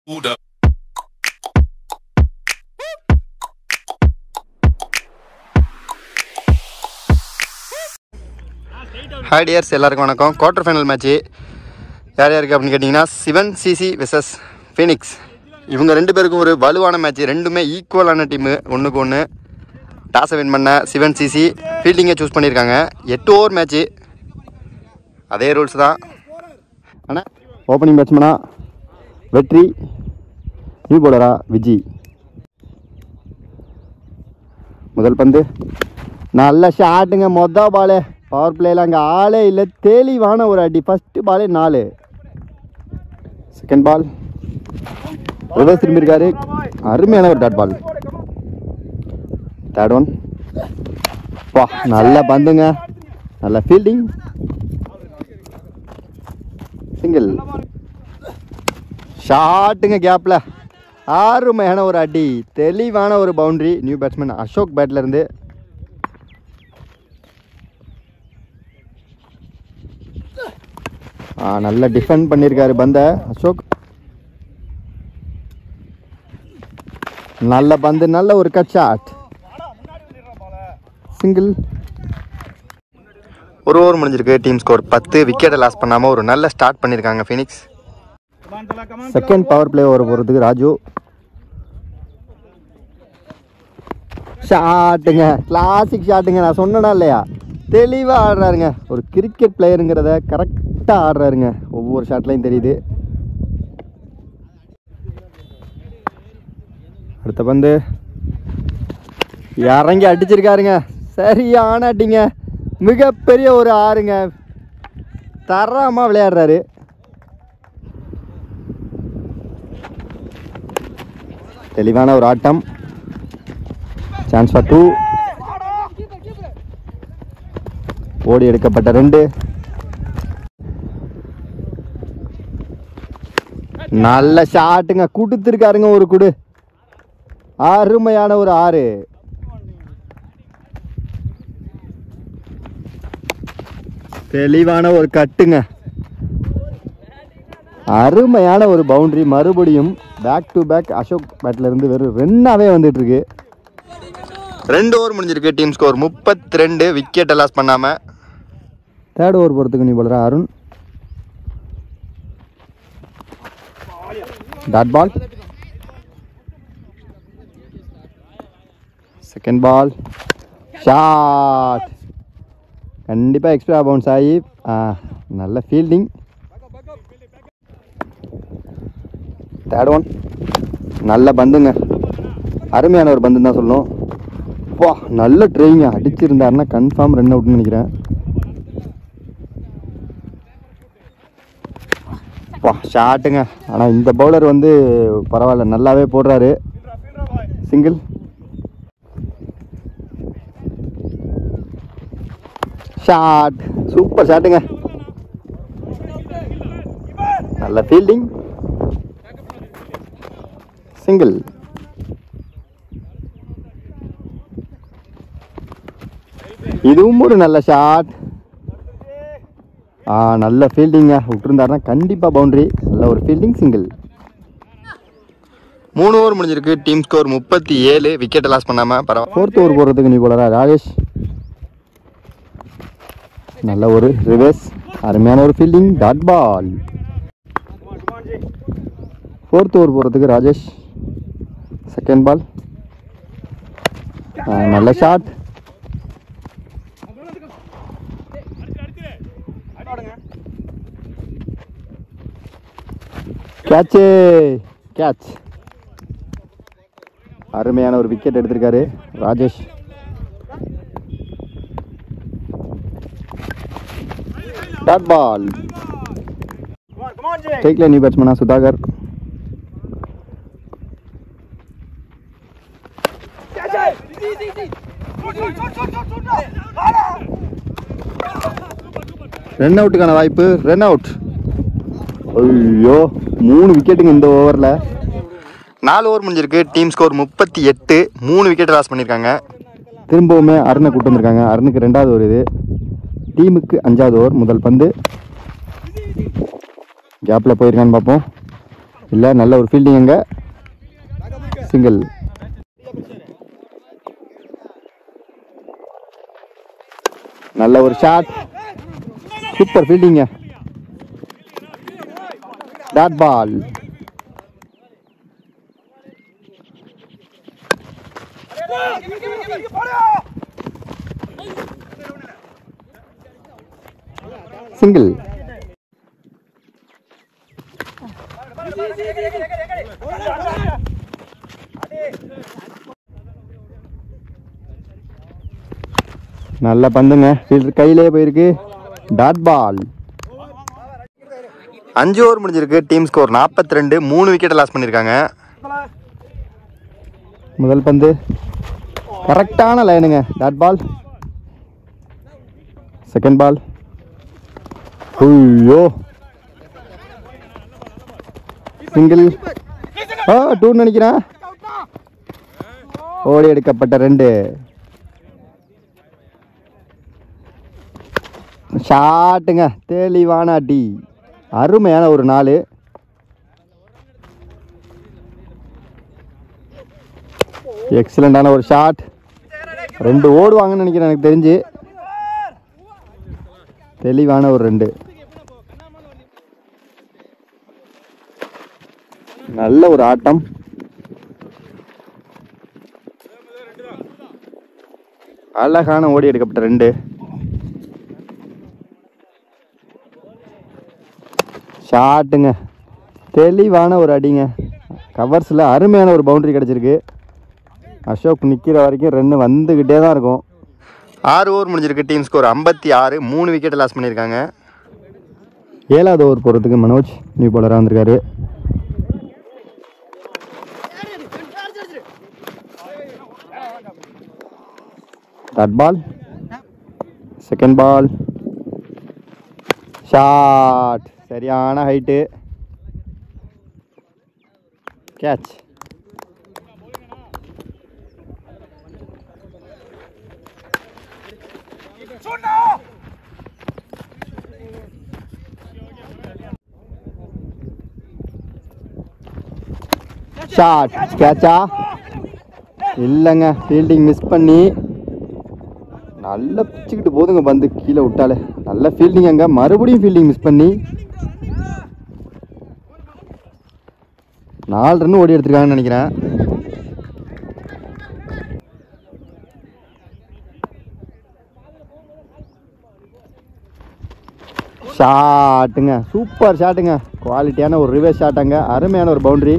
Hold up. Hi tears எல்லாருக்கும் வணக்கம் quarter final match யார் யாருக்கு அப்படின்னு கேட்டிங்கன்னா சிவன் சிசி வெசஸ் ஃபீனிக்ஸ் இவங்க ரெண்டு பேருக்கும் ஒரு வலுவான மேட்ச் ரெண்டுமே ஈக்குவலான டீமு ஒன்றுக்கு ஒன்று டாஸை வின் பண்ண சிவன் சிசி ஃபீல்டிங்கை சூஸ் பண்ணியிருக்காங்க எட்டு ஓவர் மேட்ச்சு அதே ரூல்ஸ் தான் ஆனால் ஓப்பனிங் பேட்ஸ்மனா வெற்றி நியூ போலரா விஜி முதல் பந்து நல்ல ஷாட்டுங்க மொத பாலு பவர் பிளேயில் அங்கே ஆளே இல்லை தெளிவான ஒரு அடி ஃபஸ்ட்டு பாலே நாலு செகண்ட் பால் ரிவர்ஸ் திரும்பியிருக்காரு அருமையான ஒரு டாட் பால் தேர்ட் ஒன் பா நல்ல பந்துங்க நல்ல ஃபீல்டிங் சிங்கிள் ஷாட்டுங்க கேப்பில் அருமையான ஒரு அடி தெளிவான ஒரு பவுண்டரி நியூ பேட்ஸ்மேன் அசோக் பேட்ல இருந்து ஆ, நல்லா டிஃபெண்ட் பண்ணியிருக்காரு பந்த அசோக் நல்ல பந்து நல்ல ஒரு கட் ஷாட் சிங்கிள் ஒரு ஓவர் முடிஞ்சிருக்கு டீம் ஸ்கோர் பத்து விக்கெட்டை லாஸ் பண்ணாமல் ஒரு நல்ல ஸ்டார்ட் பண்ணியிருக்காங்க Phoenix second power play over போகிறதுக்கு ராஜு ஷாட்டுங்க கிளாசிக் ஷாட்டுங்க நான் சொன்னேனா இல்லையா தெளிவாக ஆடுறாருங்க ஒரு கிரிக்கெட் பிளேயருங்கிறத கரெக்டாக ஆடுறாருங்க ஒவ்வொரு ஷாட்லையும் தெரியுது அடுத்த பந்து இறங்கி அடிச்சிருக்காருங்க சரியான அடிங்க மிகப்பெரிய ஒரு ஆறுங்க தரமாக விளையாடுறாரு தெளிவான ஒரு ஆட்டம் சான்ஸ் ஃபார் டூ ஓடி எடுக்கப்பட்ட ரெண்டு நல்ல ஷாட்டுங்க கொடுத்துருக்காருங்க ஒரு குடு அருமையான ஒரு ஆறு தெளிவான ஒரு கட்டுங்க அருமையான ஒரு பவுண்டரி மறுபடியும் பேக் டு பேக் அசோக் பேட்ல இருந்து வெறும் ரெண்டாவே வந்துட்டு இருக்கு ரெண்டு ஓவர் முடிஞ்சிருக்கு டீம் ஸ்கோர் முப்பத்தி ரெண்டு விக்கெட்டை லாஸ் பண்ணாம தேர்ட் ஓவர் போகிறதுக்கு நீ போலரா Arun dot ball second ball shot கண்டிப்பாக எக்ஸ்ட்ரா பவுன்ஸ் ஆகி ஆ, நல்ல ஃபீல்டிங் தேர்ட் ஒன் நல்ல பந்துங்க அருமையான ஒரு பந்துன்னு தான் சொல்லணும் வா நல்ல ட்ரைவிங்க அடிச்சிருந்தாருன்னா கன்ஃபார்ம் ரன் அவுட்னு நினைக்கிறேன் வா ஷாட்டுங்க ஆனால் இந்த பவுலர் வந்து பரவாயில்ல நல்லாவே போடுறாரு சிங்கிள் ஷாட் சூப்பர் ஷாட்டுங்க நல்ல ஃபீல்டிங் சிங்கிள் இதுவும் ஒரு நல்ல ஷாட் ஆ நல்ல ஃபீல்டிங்க விட்டுருந்தாருன்னா கண்டிப்பாக பவுண்டரி நல்ல ஒரு ஃபீல்டிங் சிங்கிள் மூணு ஓவர் முடிஞ்சிருக்கு டீம் ஸ்கோர் முப்பத்தி ஏழு விக்கெட்டை லாஸ் பண்ணாமல் பரவாயில்ல ஃபோர்த் ஓவர் போடுறதுக்கு நீ போலரா ராஜேஷ் நல்ல ஒரு ரிவர்ஸ் அருமையான ஒரு fielding dot ball fourth over போகிறதுக்கு ராஜேஷ் செகண்ட் பால் நல்ல ஷாட் கேட்சு கேட்ச் அருமையான ஒரு விக்கெட் எடுத்திருக்காரு ராஜேஷ் டாட் பால் டேக்ல நியூ பேட்ஸ்மேனா சுதாகர் ரன் அவுட்டுக்கான வாய்ப்பு ரன் அவுட் ஐயோ மூணு விக்கெட்டுங்க இந்த ஓவரில் நாலு ஓவர் முடிஞ்சிருக்கு டீம் ஸ்கோர் முப்பத்தி எட்டு மூணு விக்கெட் லாஸ் பண்ணியிருக்காங்க திரும்பவுமே அருணை கூட்டு வந்திருக்காங்க அருணுக்கு ரெண்டாவது ஓவர் இது டீமுக்கு அஞ்சாவது ஓவர் முதல் பந்து கேப்பில் போயிருக்கான்னு பார்ப்போம் இல்லை நல்ல ஒரு ஃபீல்டிங் அங்கே சிங்கிள் நல்ல ஒரு ஷாட் சூப்பர் ஃபீல்டிங்க டாட் பால் சிங்கிள் நல்ல பந்துங்க ஃபீல்டர் கையிலே போயிருக்கு டாட் பால் அஞ்சு ஓவர் முடிஞ்சிருக்கு டீம் ஸ்கோர் 42 ரெண்டு மூணு விக்கெட் லாஸ் பண்ணியிருக்காங்க முதல் பந்து கரெக்டான லைனுங்க டாட் பால் செகண்ட் பால் ஐயோ சிங்கிள் ஆ டூன்னு நினைக்கிறேன் ஓடி எடுக்கப்பட்ட ரெண்டு ஷாட்டுங்க தெளிவான அடி அருமையான ஒரு நாள் எக்ஸலண்டான ஒரு ஷாட் ரெண்டு ஓடுவாங்கன்னு நினைக்கிறேன் எனக்கு தெரிஞ்சு தெளிவான ஒரு ரெண்டு நல்ல ஒரு ஆட்டம் அழகான ஓடி எடுக்கப்பட்ட ரெண்டு ஷாட்டுங்க தெளிவான ஒரு அடிங்க கவர்ஸில் அருமையான ஒரு பவுண்டரி கிடச்சிருக்கு அசோக் நிற்கிற வரைக்கும் ரெண்டு வந்துக்கிட்டே தான் இருக்கும் ஆறு ஓவர் முடிஞ்சிருக்கு டீம் ஸ்கோர் ஐம்பத்தி ஆறு மூணு விக்கெட் லாஸ் பண்ணியிருக்காங்க ஏழாவது ஓவர் போகிறதுக்கு மனோஜ் நியூ பாலராக வந்திருக்காரு dot ball second ball shot சரியான ஹைட்டு கேட்ச் ஷாட் கேட்சா இல்லைங்க ஃபீல்டிங் மிஸ் பண்ணி நல்லா பிச்சுக்கிட்டு போதுங்க பந்து கீழே விட்டாலே நல்ல ஃபீல்டிங் அங்கே மறுபடியும் ஃபீல்டிங் மிஸ் பண்ணி நாலு ரன் ஓடி எடுத்திருக்காங்கன்னு நினைக்கிறேன் ஷாட்டுங்க சூப்பர் ஷாட்டுங்க குவாலிட்டியான ஒரு ரிவர்ஸ் ஷாட்டுங்க அருமையான ஒரு பவுண்டரி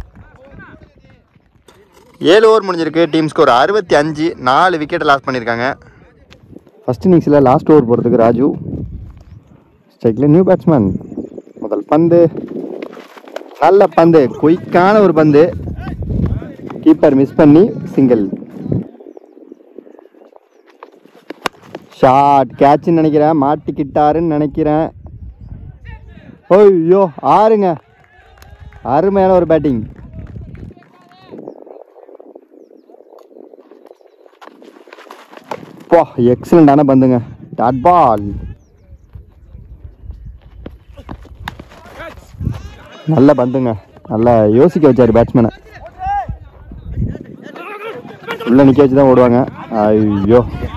ஏழு ஓவர் முடிஞ்சிருக்கு டீம் ஸ்கோர் அறுபத்தி அஞ்சு நாலு விக்கெட் லாஸ் பண்ணியிருக்காங்க ஃபஸ்ட் இன்னிங்ஸில் லாஸ்ட் ஓவர் போகிறதுக்கு ராஜு ஸ்ட்ரைக்கில் நியூ பேட்ஸ்மேன் முதல் பந்து நல்ல பந்து குயிக்கான ஒரு பந்து கீப்பர் மிஸ் பண்ணி சிங்கிள் ஷாட் கேட்ச்னு நினைக்கிறேன் மாட்டிக்கிட்டாருன்னு நினைக்கிறேன் ஐயோ ஆறுங்க அருமையான ஒரு பேட்டிங் போ எக்ஸலண்டான பந்துங்க டாட் பால் நல்ல பந்துங்க நல்லா யோசிக்க வச்சாரு பேட்ஸ்மேனை உள்ள நிக்க வச்சு தான் ஓடுவாங்க ஐயோ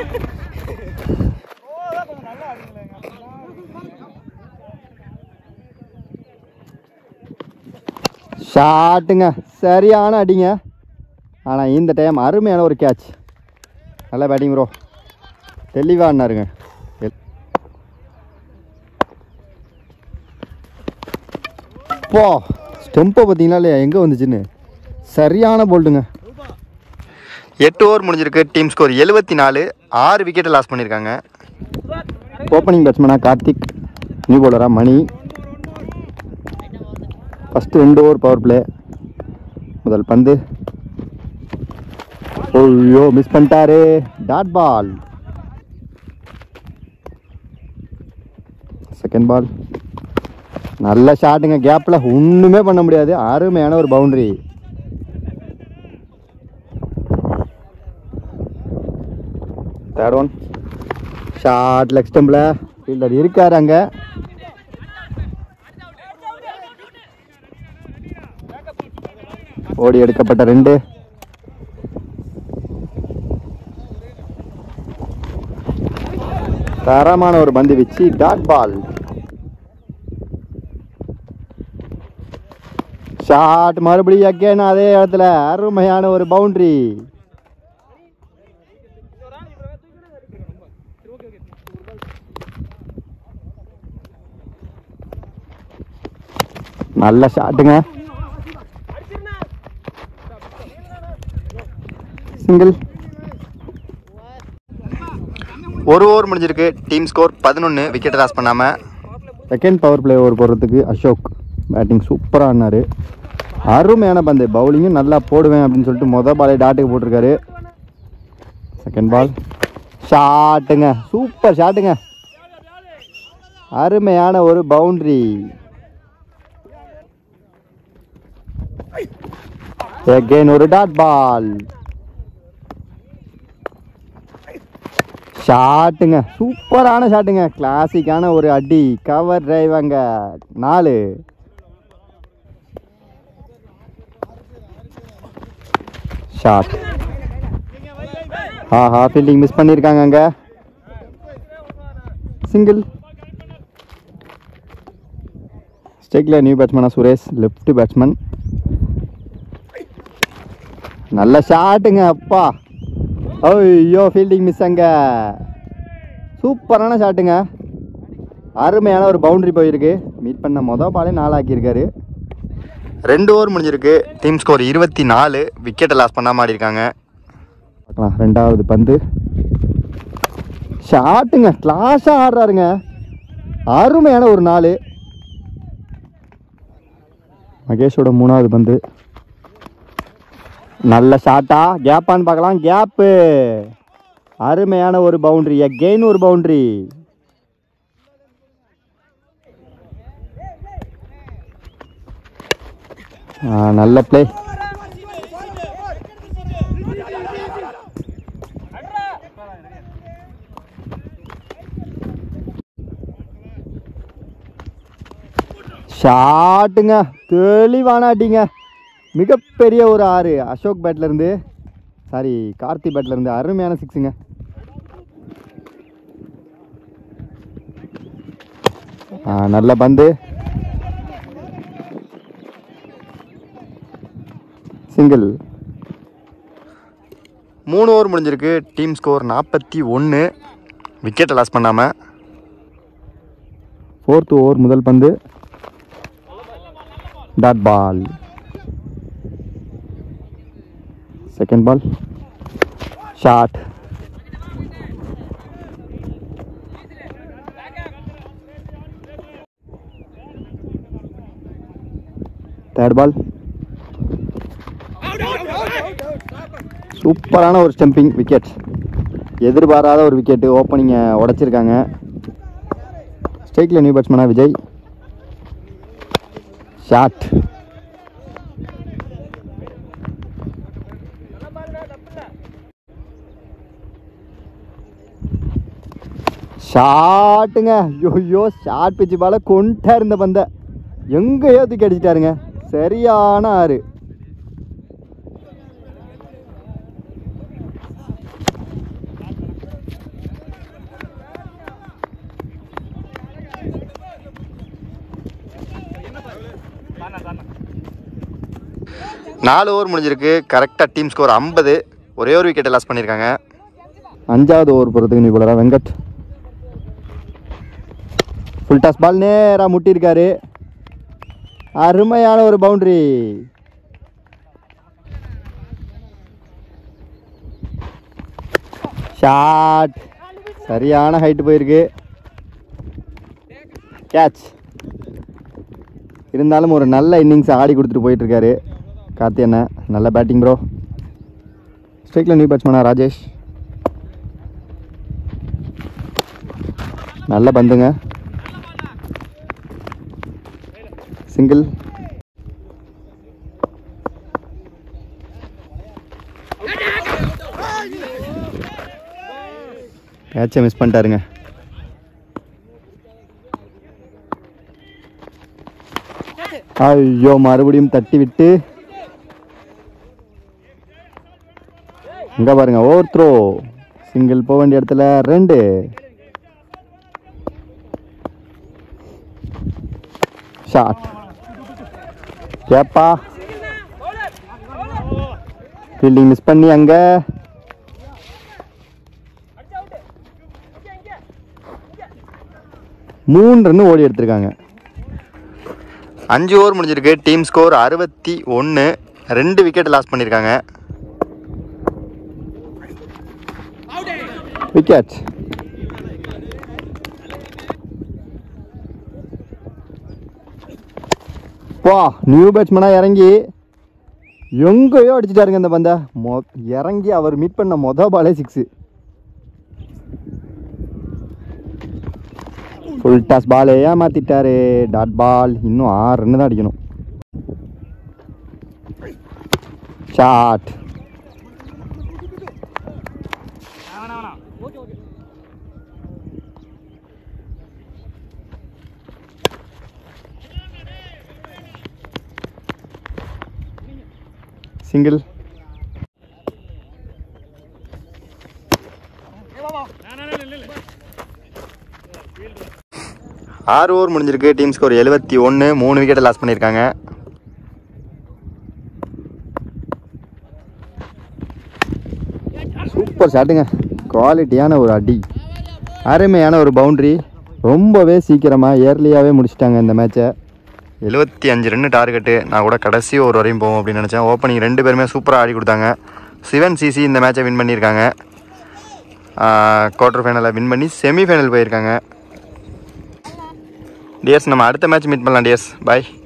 ஷாட்டுங்க சரியான அடிங்க ஆனால் இந்த டைம் அருமையான ஒரு கேட்ச் நல்ல பேட்டிங் ப்ரோ தெளிவாக ஆடினாருங்க போ ஸ்டெம்பை பார்த்தீங்களா இல்லையா எங்கே வந்துச்சுன்னு சரியான போல்டுங்க எட்டு ஓவர் முடிஞ்சிருக்கு டீம் ஸ்கோர் எழுபத்தி நாலு ஆறு விக்கெட்டை லாஸ் பண்ணியிருக்காங்க ஓப்பனிங் பேட்ஸ்மேனாக கார்த்திக் நியூ பவுலராக மணி ஃபஸ்ட்டு ரெண்டு ஓவர் பவர் பிளே முதல் பந்து ஐயோ மிஸ் பண்ணிட்டாரு டாட் பால் செகண்ட் பால் நல்ல ஷாட்டுங்க கேப்பில் ஒன்றுமே பண்ண முடியாது அருமையான ஒரு boundary third one short leg ஸ்டம்பில் ஃபீல்டர் இருக்கார் அங்கே ஓடி எடுக்கப்பட்ட ரெண்டு தரமான ஒரு பந்து வச்சு டாட் பால் ஷாட் மறுபடியும் அகேன் அதே இடத்துல அருமையான ஒரு பவுண்டரி நல்ல ஷாட்டுங்க சிங்கிள் ஒரு ஓவர் முடிஞ்சிருக்கு டீம் ஸ்கோர் பதினொன்று விக்கெட் லாஸ் பண்ணாமல் செகண்ட் பவர் பிளே ஓவர் போடுறதுக்கு அசோக் பேட்டிங் சூப்பராக ஆடினாரு அருமையான பந்து பவுலிங்கும் நல்லா போடுவேன் அப்படின்னு சொல்லிட்டு மொதல் பாலே டாட்டுக்கு போட்டிருக்காரு செகண்ட் பால் ஷாட்டுங்க சூப்பர் ஷாட்டுங்க அருமையான ஒரு பவுண்டரி again ஒரு டாட் பால் ஷாட்டுங்க சூப்பரான ஷாட்டுங்க கிளாசிக்கான ஒரு அடி கவர் டிரைவங்க நாலு ஷாட் ஆஹா ஃபீல்டிங் மிஸ் பண்ணியிருக்காங்க அங்க சிங்கிள் ஸ்டேக்கில் நியூ பேட்ஸ்மேனா சுரேஷ் லெஃப்ட் பேட்ஸ்மேன் நல்ல ஷாட்டுங்க அப்பா ஐயோ ஃபீல்டிங் மிஸ் அங்க சூப்பரான ஷாட்டுங்க அருமையான ஒரு பவுண்டரி போயிருக்கு மீட் பண்ண மொதல் பாலே நாலாக்கியிருக்காரு ரெண்டு ஓவர் முடிஞ்சிருக்கு டீம் ஸ்கோர் இருபத்தி நாலு விக்கெட்டை லாஸ் பண்ணாம ஆடி இருக்காங்க பார்க்கலாம் ரெண்டாவது பந்து ஷாட்டுங்க கிளாஸாக ஆடுறாருங்க அருமையான ஒரு நாலு மகேஷோட மூணாவது பந்து நல்ல ஷாட்டா கேப்பான்னு பார்க்கலாம் கேப்பு அருமையான ஒரு பவுண்டரி கெயின் ஒரு பவுண்டரி நல்ல ப்ளே ஷாட்டுங்க தெளிவான அடிங்க மிகப்பெரிய ஒரு ஆறு அசோக் பேட்ல இருந்து சாரி கார்த்தி பேட்ல இருந்து அருமையான சிக்ஸுங்க ஆ, நல்ல பந்து சிங்கிள் மூணு ஓவர் முடிஞ்சிருக்கு டீம் ஸ்கோர் நாற்பத்தி ஒன்று விக்கெட்டை லாஸ் பண்ணாமல் ஃபோர்த் ஓவர் முதல் பந்து dot ball second ball shot third ball சூப்பரான ஒரு ஸ்டம்பிங் விக்கெட் எதிர்பாராத ஒரு விக்கெட்டு ஓப்பனிங்கை உடைச்சிருக்காங்க ஸ்டேக்கில் நியூ பேட்ஸ்மேனா விஜய் ஷாட் ஷாட்டுங்க ஐயோ ஷாட் பிச்சு பால கொண்டா இருந்த பந்த எங்கேயோ தூக்கி அடிச்சிட்டாருங்க சரியான ஆறு நாலு ஓவர் முடிஞ்சிருக்கு கரெக்டாக டீம் ஸ்கோர் ஐம்பது ஒரே ஒரு விக்கெட்டை லாஸ் பண்ணியிருக்காங்க அஞ்சாவது ஓவர் போகிறதுக்கு நீ போலரா வெங்கட் ஃபுல் டாஸ் பால் நேராக முட்டியிருக்காரு அருமையான ஒரு பவுண்டரி ஷாட் சரியான ஹைட் போயிருக்கு கேட்ச் இருந்தாலும் ஒரு நல்ல இன்னிங்ஸ் ஆடி கொடுத்துட்டு போயிட்டு இருக்காரு கார்த்தி அண்ணன் நல்ல பேட்டிங் ப்ரோ ஸ்ட்ரைக்கில் நியூ பேட்ஸ்மேனா ராஜேஷ் நல்ல பந்துங்க சிங்கிள் கேட்சை மிஸ் பண்ணிட்டாருங்க ஐயோ மறுபடியும் தட்டி விட்டு இங்கே பாருங்க ஓவர் த்ரோ சிங்கிள் போக வேண்டிய இடத்துல ரெண்டு ஷாட் கேப்பா ஃபீல்டிங் மிஸ் பண்ணி அங்கே மூணு ரன் ஓடி எடுத்திருக்காங்க அஞ்சு ஓவர் முடிஞ்சிருக்கு டீம் ஸ்கோர் அறுபத்தி ஒன்று ரெண்டு விக்கெட் லாஸ் பண்ணியிருக்காங்க விக்கெட் வா நியூ பேட்ஸ்மேனாக இறங்கி எங்கேயோ அடிச்சிட்டாருங்க இந்த பந்தை மொ இறங்கி அவர் மீட் பண்ண மொதல் பாலே சிக்ஸு ஃபுல் டாஸ் பாலே ஏமாத்திட்டாரு டாட் பால் இன்னும் ஆறு ரன்னு தான் அடிக்கணும் ஷாட் சிங்கிள் ஆறு ஓவர் முடிஞ்சிருக்கு டீம் ஸ்கோர் எழுபத்தி ஒன்று மூணு விக்கெட்டை லாஸ் பண்ணியிருக்காங்க சூப்பர் ஷாட்டுங்க குவாலிட்டியான ஒரு அடி அருமையான ஒரு பவுண்ட்ரி ரொம்பவே சீக்கிரமாக இயர்லியாகவே முடிச்சிட்டாங்க இந்த மேட்சை எழுபத்தி அஞ்சு ரன் டார்கெட்டு நான் கூட கடைசி ஒரு வரையும் போவோம் அப்படின்னு நினச்சேன் ஓப்பனிங் ரெண்டு பேருமே சூப்பராக ஆடி கொடுத்தாங்க சிவன் சிசி இந்த மேட்சை வின் பண்ணியிருக்காங்க குவார்டர் ஃபைனலில் வின் பண்ணி செமிஃபைனல் போயிருக்காங்க டியர்ஸ் நம்ம அடுத்த மேட்ச் மீட் பண்ணலாம் டியர்ஸ் பாய்